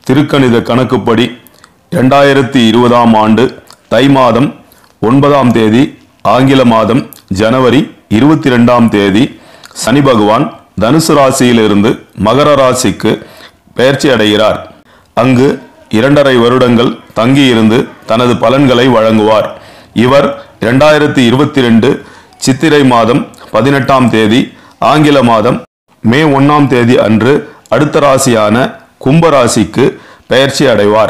திருக்கணித கணக்குப்படி ரெண்டாயிரத்தி இருபதாம் ஆண்டு தை மாதம் ஒன்பதாம் தேதி ஆங்கில மாதம் ஜனவரி இருபத்தி ரெண்டாம் தேதி சனி பகவான் தனுசு ராசியிலிருந்து மகர ராசிக்கு பெயர்ச்சி அடைகிறார் அங்கு இரண்டரை வருடங்கள் தங்கியிருந்து தனது பலன்களை வழங்குவார் இவர் இரண்டாயிரத்தி இருபத்தி ரெண்டு சித்திரை மாதம் பதினெட்டாம் தேதி ஆங்கில மாதம் மே ஒன்னாம் தேதி அன்று அடுத்த ராசியான கும்ப ராசிக்கு பெயர்ச்சி அடைவார்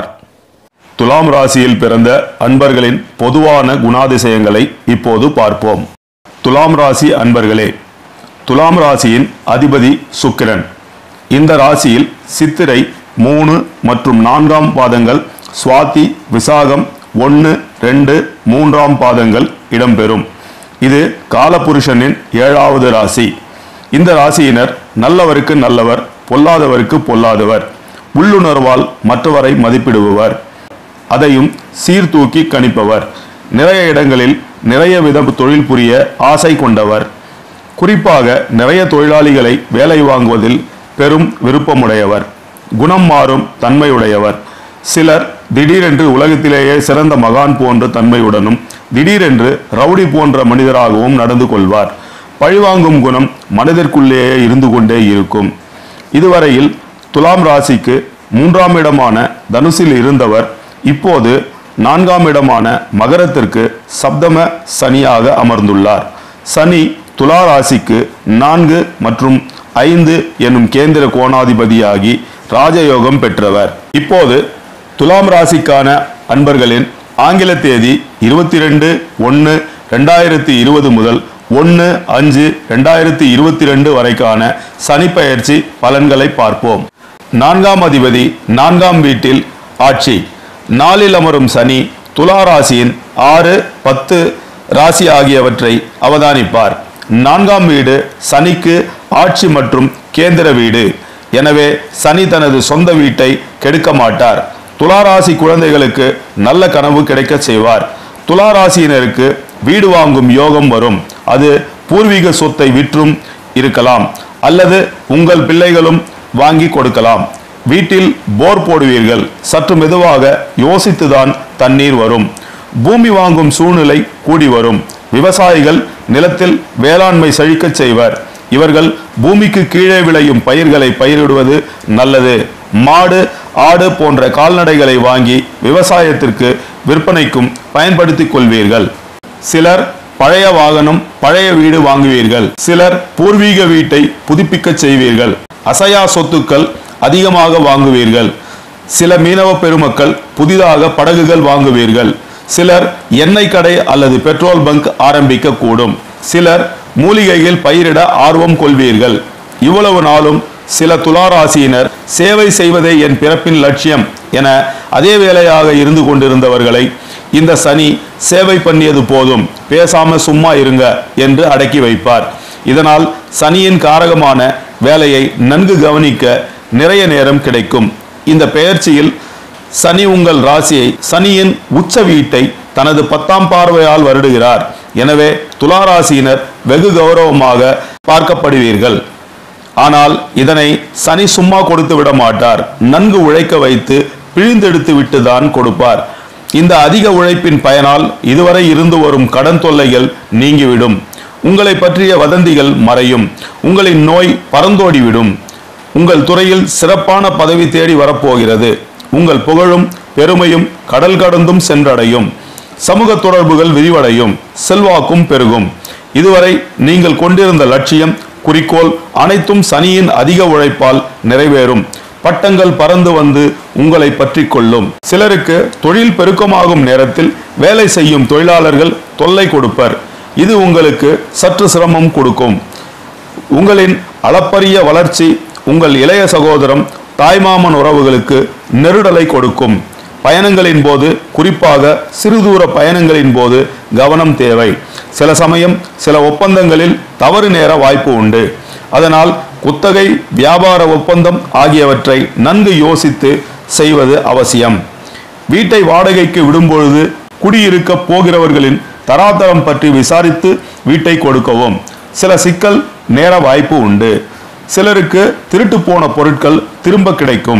துலாம் ராசியில் பிறந்த அன்பர்களின் பொதுவான குணாதிசயங்களை இப்போது பார்ப்போம் துலாம் ராசி அன்பர்களே துலாம் ராசியின் அதிபதி சுக்கிரன் இந்த ராசியில் சித்திரை மூணு மற்றும் நான்காம் பாதங்கள் சுவாதி விசாகம் ஒன்று ரெண்டு மூன்றாம் பாதங்கள் இடம்பெறும் இது காலபுருஷனின் ஏழாவது ராசி இந்த ராசியினர் நல்லவருக்கு நல்லவர் பொல்லாதவருக்கு பொல்லாதவர் உள்ளுணர்வால் மற்றவரை மதிப்பிடுபவர் அதையும் சீர்தூக்கி கணிப்பவர் நிறைய இடங்களில் நிறைய வித தொழில் புரிய ஆசை கொண்டவர் குறிப்பாக நிறைய தொழிலாளிகளை வேலை வாங்குவதில் பெரும் விருப்பமுடையவர் குணம் மாறும் தன்மையுடையவர் சிலர் திடீரென்று உலகத்திலேயே சிறந்த மகான் போன்ற தன்மையுடனும் திடீரென்று ரவுடி போன்ற மனிதராகவும் நடந்து கொள்வார் பழிவாங்கும் குணம் மனதிற்குள்ளேயே இருந்து கொண்டே இருக்கும் இதுவரையில் துலாம் ராசிக்கு மூன்றாம் இடமான தனுசில் இருந்தவர் இப்போது நான்காம் இடமான மகரத்திற்கு சப்தம சனியாக அமர்ந்துள்ளார் சனி துலா ராசிக்கு நான்கு மற்றும் ஐந்து என்னும் கேந்திர கோணாதிபதியாகி ராஜயோகம் பெற்றவர் இப்போது துலாம் ராசிக்கான அன்பர்களின் ஆங்கில தேதி இருபத்தி ரெண்டு ஒன்று ரெண்டாயிரத்தி இருபது முதல் ஒன்று அஞ்சு ரெண்டாயிரத்தி இருபத்தி ரெண்டு வரைக்கான சனிப்பெயர்ச்சி பலன்களை பார்ப்போம் நான்காம் அதிபதி நான்காம் வீட்டில் ஆட்சி நாளில் அமரும் சனி துலா ராசியின் ஆறு பத்து ராசி ஆகியவற்றை அவதானிப்பார் நான்காம் வீடு சனிக்கு ஆட்சி மற்றும் கேந்திர வீடு எனவே சனி தனது சொந்த வீட்டை கெடுக்க மாட்டார் துளாராசி குழந்தைகளுக்கு நல்ல கனவு கிடைக்க செய்வார் துளாராசியினருக்கு வீடு வாங்கும் யோகம் வரும் அது பூர்வீக சொத்தை விற்றும் இருக்கலாம் அல்லது உங்கள் பிள்ளைகளும் வாங்கி கொடுக்கலாம் வீட்டில் போர் போடுவீர்கள் சற்று மெதுவாக யோசித்துதான் தண்ணீர் வரும் பூமி வாங்கும் சூழ்நிலை கூடி வரும் விவசாயிகள் நிலத்தில் வேளாண்மை செழிக்கச் செய்வர் இவர்கள் பூமிக்கு கீழே விளையும் பயிர்களை பயிரிடுவது நல்லது மாடு ஆடு போன்ற கால்நடைகளை வாங்கி விவசாயத்திற்கு விற்பனைக்கும் பயன்படுத்திக் கொள்வீர்கள் சிலர் பழைய வாகனம் பழைய வீடு வாங்குவீர்கள் சிலர் பூர்வீக வீட்டை புதுப்பிக்கச் செய்வீர்கள் அசையா சொத்துக்கள் அதிகமாக வாங்குவீர்கள் சில மீனவ பெருமக்கள் புதிதாக படகுகள் வாங்குவீர்கள் சிலர் எண்ணெய் கடை அல்லது பெட்ரோல் பங்க் ஆரம்பிக்க கூடும் சிலர் மூலிகையில் பயிரிட ஆர்வம் கொள்வீர்கள் இவ்வளவு நாளும் சில துளாராசியினர் சேவை செய்வதே என் பிறப்பின் லட்சியம் என அதே வேலையாக இருந்து கொண்டிருந்தவர்களை இந்த சனி சேவை பண்ணியது போதும் பேசாம சும்மா இருங்க என்று அடக்கி வைப்பார் இதனால் சனியின் காரகமான வேலையை நன்கு கவனிக்க நிறைய நேரம் கிடைக்கும் இந்த பெயர்ச்சியில் சனி உங்கள் ராசியை சனியின் உச்ச வீட்டை தனது பத்தாம் பார்வையால் வருடுகிறார் எனவே துளாராசியினர் வெகு கௌரவமாக பார்க்கப்படுவீர்கள் ஆனால் இதனை சனி சும்மா கொடுத்து விட மாட்டார் நன்கு உழைக்க வைத்து பிழிந்தெடுத்து விட்டு தான் கொடுப்பார் இந்த அதிக உழைப்பின் பயனால் இதுவரை இருந்து வரும் கடன் தொல்லைகள் நீங்கிவிடும் உங்களை பற்றிய வதந்திகள் மறையும் உங்களின் நோய் பறந்தோடிவிடும் உங்கள் துறையில் சிறப்பான பதவி தேடி வரப்போகிறது உங்கள் புகழும் பெருமையும் கடல் கடந்தும் சென்றடையும் சமூக தொடர்புகள் விரிவடையும் செல்வாக்கும் பெருகும் இதுவரை நீங்கள் கொண்டிருந்த லட்சியம் குறிக்கோள் அனைத்தும் சனியின் அதிக உழைப்பால் நிறைவேறும் பட்டங்கள் பறந்து வந்து உங்களை பற்றி கொள்ளும் சிலருக்கு தொழில் பெருக்கமாகும் நேரத்தில் வேலை செய்யும் தொழிலாளர்கள் தொல்லை கொடுப்பர் இது உங்களுக்கு சற்று சிரமம் கொடுக்கும் உங்களின் அளப்பரிய வளர்ச்சி உங்கள் இளைய சகோதரம் தாய்மாமன் உறவுகளுக்கு நெருடலை கொடுக்கும் பயணங்களின் போது குறிப்பாக சிறுதூர பயணங்களின் போது கவனம் தேவை சில சமயம் சில ஒப்பந்தங்களில் தவறு நேர வாய்ப்பு உண்டு அதனால் குத்தகை வியாபார ஒப்பந்தம் ஆகியவற்றை நன்கு யோசித்து செய்வது அவசியம் வீட்டை வாடகைக்கு விடும்பொழுது குடியிருக்க போகிறவர்களின் தராதரம் பற்றி விசாரித்து வீட்டை கொடுக்கவும் சில சிக்கல் நேர வாய்ப்பு உண்டு சிலருக்கு திருட்டு போன பொருட்கள் திரும்ப கிடைக்கும்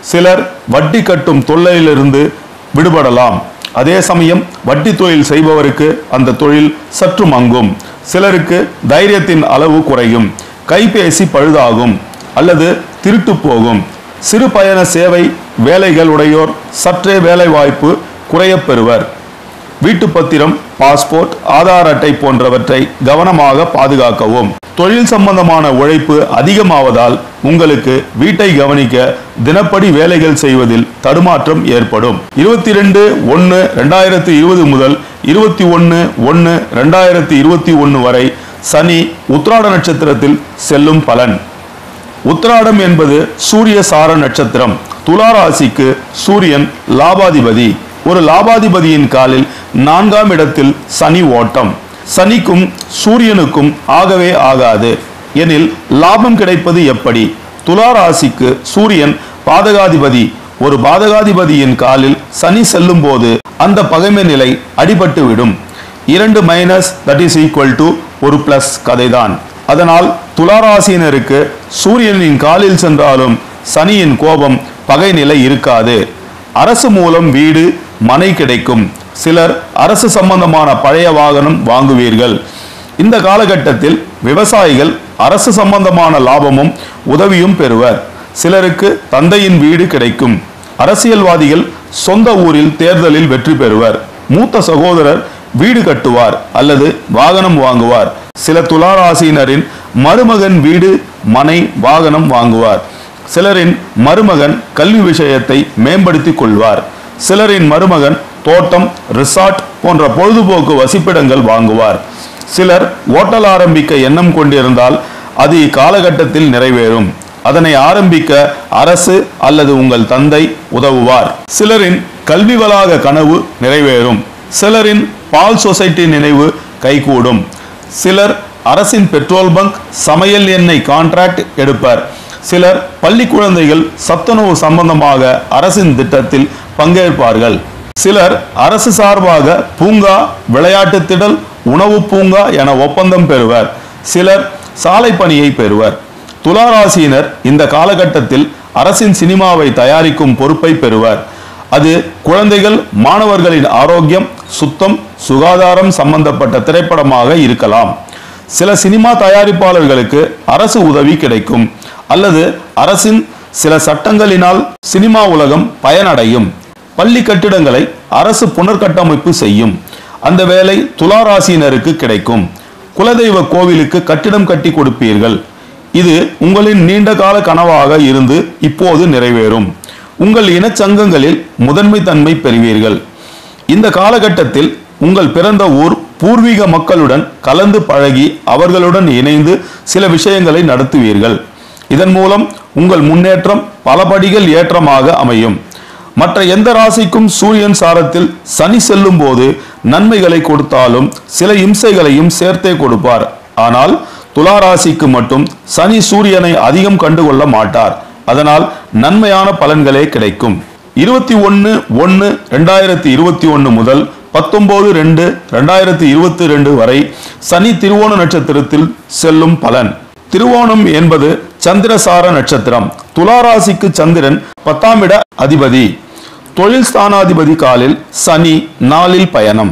சிலர் வட்டி கட்டும் தொல்லையிலிருந்து விடுபடலாம் அதே சமயம் வட்டி தொழில் செய்பவருக்கு அந்த தொழில் சற்று மங்கும் சிலருக்கு தைரியத்தின் அளவு குறையும் கைபேசி பழுதாகும் அல்லது திருட்டு போகும் சிறு பயண சேவை வேலைகள் உடையோர் சற்றே வேலை வாய்ப்பு குறையப் பெறுவர் வீட்டு பத்திரம் பாஸ்போர்ட் ஆதார் அட்டை போன்றவற்றை கவனமாக பாதுகாக்கவும் தொழில் சம்பந்தமான உழைப்பு அதிகமாவதால் உங்களுக்கு வீட்டை கவனிக்க தினப்படி வேலைகள் செய்வதில் தடுமாற்றம் ஏற்படும் இருபத்தி ரெண்டு ஒன்று ரெண்டாயிரத்தி இருபது முதல் இருபத்தி ஒன்று ஒன்று ரெண்டாயிரத்தி இருபத்தி ஒன்று வரை சனி உத்திராட நட்சத்திரத்தில் செல்லும் பலன் உத்திராடம் என்பது சூரிய சார நட்சத்திரம் துலா ராசிக்கு சூரியன் லாபாதிபதி ஒரு லாபாதிபதியின் காலில் நான்காம் இடத்தில் சனி ஓட்டம் சனிக்கும் சூரியனுக்கும் ஆகவே ஆகாது எனில் லாபம் கிடைப்பது எப்படி துலா ராசிக்கு சூரியன் பாதகாதிபதி ஒரு பாதகாதிபதியின் காலில் சனி செல்லும் போது அந்த பகைமை நிலை அடிபட்டு விடும் இரண்டு minus that is equal to ஒரு பிளஸ் கதைதான் அதனால் துளாராசியினருக்கு சூரியனின் காலில் சென்றாலும் சனியின் கோபம் பகை நிலை இருக்காது அரசு மூலம் வீடு மனை கிடைக்கும் சிலர் அரசு சம்பந்தமான பழைய வாகனம் வாங்குவீர்கள் இந்த காலகட்டத்தில் விவசாயிகள் அரசு சம்பந்தமான லாபமும் உதவியும் பெறுவர் சிலருக்கு தந்தையின் வீடு கிடைக்கும் அரசியல்வாதிகள் சொந்த ஊரில் தேர்தலில் வெற்றி பெறுவர் மூத்த சகோதரர் வீடு கட்டுவார் அல்லது வாகனம் வாங்குவார் சில துளாராசியினரின் மருமகன் வீடு மனை வாகனம் வாங்குவார் சிலரின் மருமகன் கல்வி விஷயத்தை மேம்படுத்திக் கொள்வார் சிலரின் மருமகன் தோட்டம் ரிசார்ட் போன்ற பொழுதுபோக்கு வசிப்பிடங்கள் வாங்குவார் சிலர் ஓட்டல் ஆரம்பிக்க எண்ணம் கொண்டிருந்தால் அது இக்காலகட்டத்தில் நிறைவேறும் அதனை ஆரம்பிக்க அரசு அல்லது உங்கள் தந்தை உதவுவார் சிலரின் கல்வி வளாக கனவு நிறைவேறும் சிலரின் பால் சொசைட்டி நினைவு கைகூடும் சிலர் அரசின் பெட்ரோல் பங்க் சமையல் எண்ணெய் கான்ட்ராக்ட் எடுப்பர் சிலர் பள்ளி குழந்தைகள் சத்துணவு சம்பந்தமாக அரசின் திட்டத்தில் பங்கேற்பார்கள் சிலர் அரசு சார்பாக பூங்கா விளையாட்டு திடல் உணவு பூங்கா என ஒப்பந்தம் பெறுவர் சிலர் சாலை பணியை பெறுவர் துளாராசியினர் இந்த காலகட்டத்தில் அரசின் சினிமாவை தயாரிக்கும் பொறுப்பை பெறுவர் அது குழந்தைகள் மாணவர்களின் ஆரோக்கியம் சுத்தம் சுகாதாரம் சம்பந்தப்பட்ட திரைப்படமாக இருக்கலாம் சில சினிமா தயாரிப்பாளர்களுக்கு அரசு உதவி கிடைக்கும் அல்லது அரசின் சில சட்டங்களினால் சினிமா உலகம் பயனடையும் பள்ளி கட்டிடங்களை அரசு புனர்கட்டமைப்பு செய்யும் அந்த வேலை துளாராசியினருக்கு கிடைக்கும் குலதெய்வ கோவிலுக்கு கட்டிடம் கட்டி கொடுப்பீர்கள் இது உங்களின் நீண்ட கால கனவாக இருந்து இப்போது நிறைவேறும் உங்கள் இனச்சங்கங்களில் முதன்மை தன்மை பெறுவீர்கள் இந்த காலகட்டத்தில் உங்கள் பிறந்த ஊர் பூர்வீக மக்களுடன் கலந்து பழகி அவர்களுடன் இணைந்து சில விஷயங்களை நடத்துவீர்கள் இதன் மூலம் உங்கள் முன்னேற்றம் பல படிகள் ஏற்றமாக அமையும் மற்ற எந்த ராசிக்கும் சூரியன் சாரத்தில் சனி செல்லும் போது நன்மைகளை கொடுத்தாலும் சில இம்சைகளையும் சேர்த்தே கொடுப்பார் ஆனால் துலா ராசிக்கு மட்டும் சனி சூரியனை அதிகம் கண்டுகொள்ள மாட்டார் அதனால் நன்மையான பலன்களே கிடைக்கும் இருபத்தி ஒன்று ஒன்று ரெண்டாயிரத்தி இருபத்தி ஒன்று முதல் பத்தொன்பது ரெண்டு ரெண்டாயிரத்தி இருபத்தி ரெண்டு வரை சனி திருவோண நட்சத்திரத்தில் செல்லும் பலன் திருவோணம் என்பது சந்திரசார நட்சத்திரம் துளாராசிக்கு சந்திரன் பத்தாம் இட அதிபதி தொழில் ஸ்தானாதிபதி காலில் சனி நாளில் பயணம்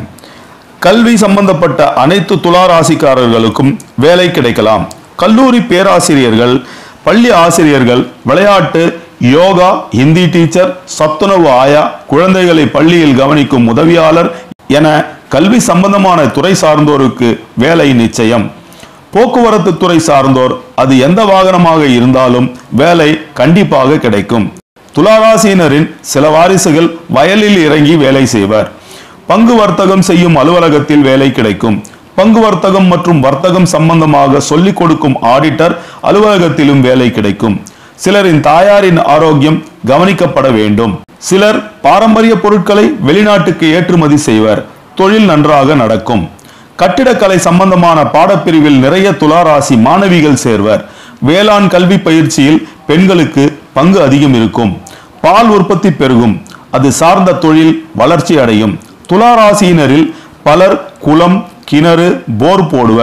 கல்வி சம்பந்தப்பட்ட அனைத்து துளாராசிக்காரர்களுக்கும் வேலை கிடைக்கலாம் கல்லூரி பேராசிரியர்கள் பள்ளி ஆசிரியர்கள் விளையாட்டு யோகா ஹிந்தி டீச்சர் சத்துணவு ஆயா குழந்தைகளை பள்ளியில் கவனிக்கும் உதவியாளர் என கல்வி சம்பந்தமான துறை சார்ந்தோருக்கு வேலை நிச்சயம் போக்குவரத்து துறை சார்ந்தோர் அது எந்த வாகனமாக இருந்தாலும் வேலை கண்டிப்பாக கிடைக்கும் துளாராசியினரின் சில வாரிசுகள் வயலில் இறங்கி வேலை செய்வர் பங்கு வர்த்தகம் செய்யும் அலுவலகத்தில் வேலை கிடைக்கும் பங்கு வர்த்தகம் மற்றும் வர்த்தகம் சம்பந்தமாக சொல்லிக் கொடுக்கும் ஆடிட்டர் அலுவலகத்திலும் வேலை கிடைக்கும் சிலரின் தாயாரின் ஆரோக்கியம் கவனிக்கப்பட வேண்டும் சிலர் பாரம்பரிய பொருட்களை வெளிநாட்டுக்கு ஏற்றுமதி செய்வர் தொழில் நன்றாக நடக்கும் கட்டிடக்கலை சம்பந்தமான பாடப்பிரிவில் நிறைய துளாராசி மாணவிகள் சேர்வர் வேளாண் கல்வி பயிற்சியில் பெண்களுக்கு பங்கு அதிகம் இருக்கும் பால் உற்பத்தி பெருகும் அது சார்ந்த தொழில் வளர்ச்சி அடையும் துளாராசியினரில் பலர் குளம் கிணறு போர் போடுவர்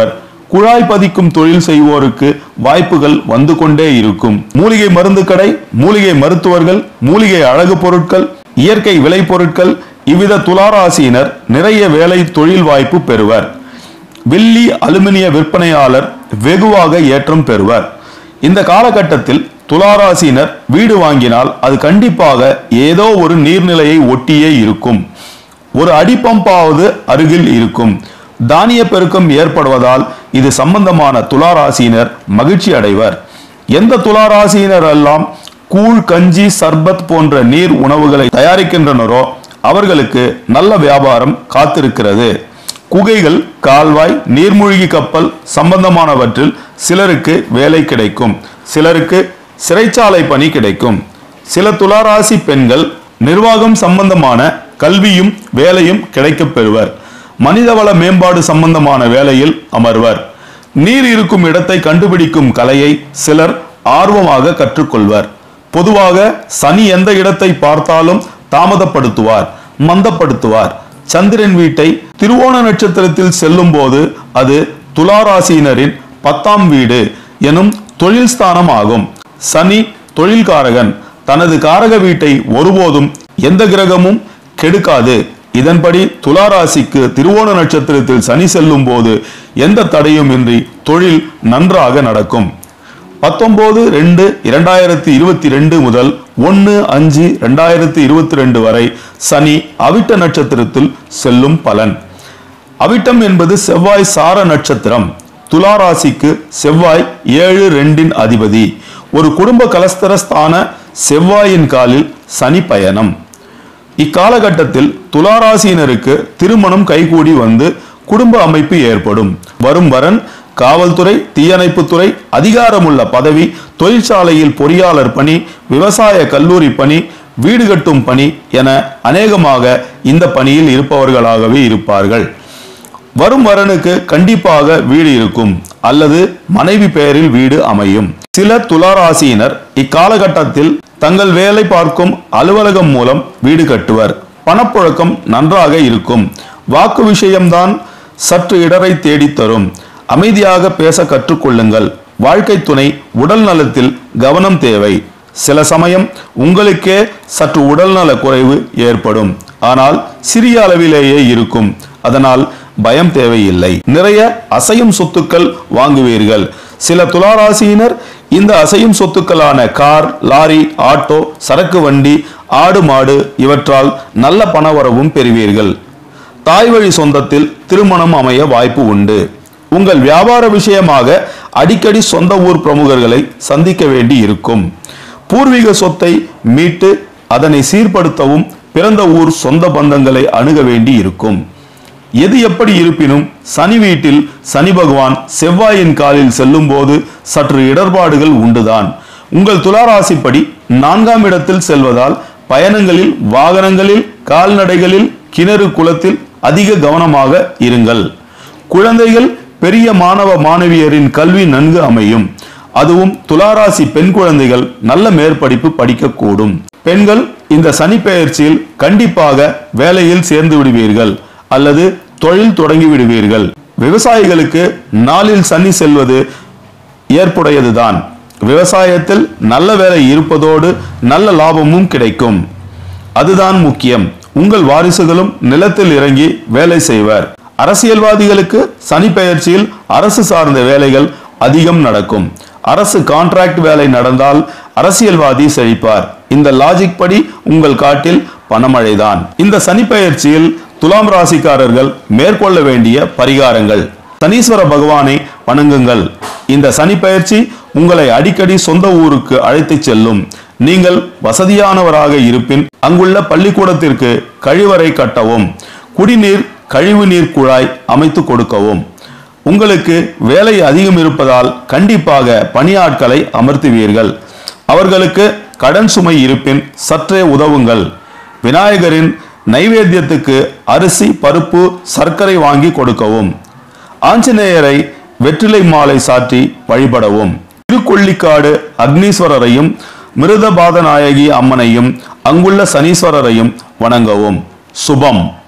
குழாய் பதிக்கும் தொழில் செய்வோருக்கு வாய்ப்புகள் வந்து கொண்டே இருக்கும் மூலிகை மருந்து கடை மூலிகை மருத்துவர்கள் மூலிகை அழகு பொருட்கள் இயற்கை விளை பொருட்கள் இவ்வித துளாராசியினர் நிறைய வேலை தொழில் வாய்ப்பு பெறுவர் வெள்ளி அலுமினிய விற்பனையாளர் வெகுவாக ஏற்றம் பெறுவர் இந்த காலகட்டத்தில் துளாராசியினர் வீடு வாங்கினால் அது கண்டிப்பாக ஏதோ ஒரு நீர்நிலையை ஒட்டியே இருக்கும் ஒரு அடிப்பம்பாவது அருகில் இருக்கும் தானிய பெருக்கம் ஏற்படுவதால் இது சம்பந்தமான துளாராசியினர் மகிழ்ச்சி அடைவர் எந்த துளாராசியினர் எல்லாம் கூழ் கஞ்சி சர்பத் போன்ற நீர் உணவுகளை தயாரிக்கின்றனரோ அவர்களுக்கு நல்ல வியாபாரம் காத்திருக்கிறது குகைகள் கால்வாய் நீர்மூழ்கி கப்பல் சம்பந்தமானவற்றில் சிலருக்கு வேலை கிடைக்கும் சிலருக்கு சிறைச்சாலை பணி கிடைக்கும் சில துளாராசி பெண்கள் நிர்வாகம் சம்பந்தமான கல்வியும் வேலையும் கிடைக்கப் பெறுவர் மனிதவள மேம்பாடு சம்பந்தமான வேலையில் அமர்வர் நீர் இருக்கும் இடத்தை கண்டுபிடிக்கும் கலையை சிலர் ஆர்வமாக கற்றுக்கொள்வர் பொதுவாக சனி எந்த இடத்தை பார்த்தாலும் தாமதப்படுத்துவார் மந்தப்படுத்துவார் சந்திரன் வீட்டை திருவோண நட்சத்திரத்தில் செல்லும் போது அது துளாராசியினரின் பத்தாம் வீடு எனும் தொழில் ஸ்தானம் ஆகும் சனி தொழில்காரகன் தனது காரக வீட்டை ஒருபோதும் எந்த கிரகமும் கெடுக்காது இதன்படி துளாராசிக்கு திருவோண நட்சத்திரத்தில் சனி செல்லும் போது எந்த தடையும் இன்றி தொழில் நன்றாக நடக்கும் பத்தொன்பது ரெண்டு இரண்டாயிரத்தி இருபத்தி ரெண்டு முதல் ஒன்று அஞ்சு ரெண்டாயிரத்தி இருபத்தி ரெண்டு வரை சனி அவிட்ட நட்சத்திரத்தில் செல்லும் பலன் அவிட்டம் என்பது செவ்வாய் சார நட்சத்திரம் துளாராசிக்கு செவ்வாய் ஏழு ரெண்டின் அதிபதி ஒரு குடும்ப கலஸ்தரஸ்தான செவ்வாயின் காலில் சனி பயணம் இக்காலகட்டத்தில் துளாராசியினருக்கு திருமணம் கைகூடி வந்து குடும்ப அமைப்பு ஏற்படும் வரும் வரன் காவல்துறை தீயணைப்புத்துறை அதிகாரமுள்ள பதவி தொழிற்சாலையில் பொறியாளர் பணி விவசாய கல்லூரி பணி வீடு கட்டும் பணி என அநேகமாக இந்த பணியில் இருப்பவர்களாகவே இருப்பார்கள் வரும் வரனுக்கு கண்டிப்பாக வீடு இருக்கும் அல்லது மனைவி பெயரில் வீடு அமையும் சில துளாராசியினர் இக்காலகட்டத்தில் தங்கள் வேலை பார்க்கும் அலுவலகம் மூலம் வீடு கட்டுவர் பணப்புழக்கம் நன்றாக இருக்கும் வாக்கு விஷயம்தான் சற்று இடரை தேடித் தரும் அமைதியாக பேச கற்றுக்கொள்ளுங்கள் வாழ்க்கை துணை உடல் நலத்தில் கவனம் தேவை சில சமயம் உங்களுக்கே சற்று உடல்நல குறைவு ஏற்படும் ஆனால் சிறிய அளவிலேயே இருக்கும் அதனால் பயம் தேவையில்லை நிறைய அசையும் சொத்துக்கள் வாங்குவீர்கள் சில துளாராசியினர் இந்த அசையும் சொத்துக்களான கார் லாரி ஆட்டோ சரக்கு வண்டி ஆடு மாடு இவற்றால் நல்ல பணவரவும் பெறுவீர்கள் தாய் வழி சொந்தத்தில் திருமணம் அமைய வாய்ப்பு உண்டு உங்கள் வியாபார விஷயமாக அடிக்கடி சொந்த ஊர் பிரமுகர்களை சந்திக்க வேண்டி இருக்கும் பூர்வீக சொத்தை மீட்டு அதனை சீர்படுத்தவும் பிறந்த ஊர் சொந்த பந்தங்களை அணுக வேண்டி இருக்கும் எது எப்படி இருப்பினும் சனி வீட்டில் சனி பகவான் செவ்வாயின் காலில் செல்லும் போது சற்று இடர்பாடுகள் உண்டுதான் உங்கள் துளாராசிப்படி நான்காம் இடத்தில் செல்வதால் பயணங்களில் வாகனங்களில் கால்நடைகளில் கிணறு குளத்தில் அதிக கவனமாக இருங்கள் குழந்தைகள் பெரிய மாணவ மாணவியரின் கல்வி நன்கு அமையும் அதுவும் துளாராசி பெண் குழந்தைகள் நல்ல மேற்படிப்பு படிக்கக்கூடும் பெண்கள் இந்த சனி பெயர்ச்சியில் கண்டிப்பாக வேலையில் சேர்ந்து விடுவீர்கள் அல்லது தொழில் தொடங்கி விடுவீர்கள் விவசாயிகளுக்கு நாளில் சனி செல்வது ஏற்புடையதுதான் விவசாயத்தில் நல்ல வேலை இருப்பதோடு நல்ல லாபமும் கிடைக்கும் அதுதான் முக்கியம் உங்கள் வாரிசுகளும் நிலத்தில் இறங்கி வேலை செய்வர் அரசியல்வாதிகளுக்கு சனி பெயர்ச்சியில் அரசு சார்ந்த வேலைகள் அதிகம் நடக்கும் அரசு கான்ட்ராக்ட் வேலை நடந்தால் அரசியல்வாதி செழிப்பார் இந்த லாஜிக் படி உங்கள் காட்டில் பணமழைதான் இந்த சனி பெயர்ச்சியில் துலாம் ராசிக்காரர்கள் மேற்கொள்ள வேண்டிய பரிகாரங்கள் சனீஸ்வர பகவானை வணங்குங்கள் இந்த சனி பயிற்சி உங்களை அடிக்கடி சொந்த ஊருக்கு அழைத்துச் செல்லும் நீங்கள் வசதியானவராக இருப்பின் அங்குள்ள பள்ளிக்கூடத்திற்கு கழிவறை கட்டவும் குடிநீர் கழிவுநீர் குழாய் அமைத்து கொடுக்கவும் உங்களுக்கு வேலை அதிகம் இருப்பதால் கண்டிப்பாக பணியாட்களை அமர்த்துவீர்கள் அவர்களுக்கு கடன் சுமை இருப்பின் சற்றே உதவுங்கள் விநாயகரின் நைவேத்தியத்துக்கு அரிசி பருப்பு சர்க்கரை வாங்கி கொடுக்கவும் ஆஞ்சநேயரை வெற்றிலை மாலை சாற்றி வழிபடவும் திருக்கொள்ளிக்காடு அக்னீஸ்வரரையும் மிருதபாத நாயகி அம்மனையும் அங்குள்ள சனீஸ்வரரையும் வணங்கவும் சுபம்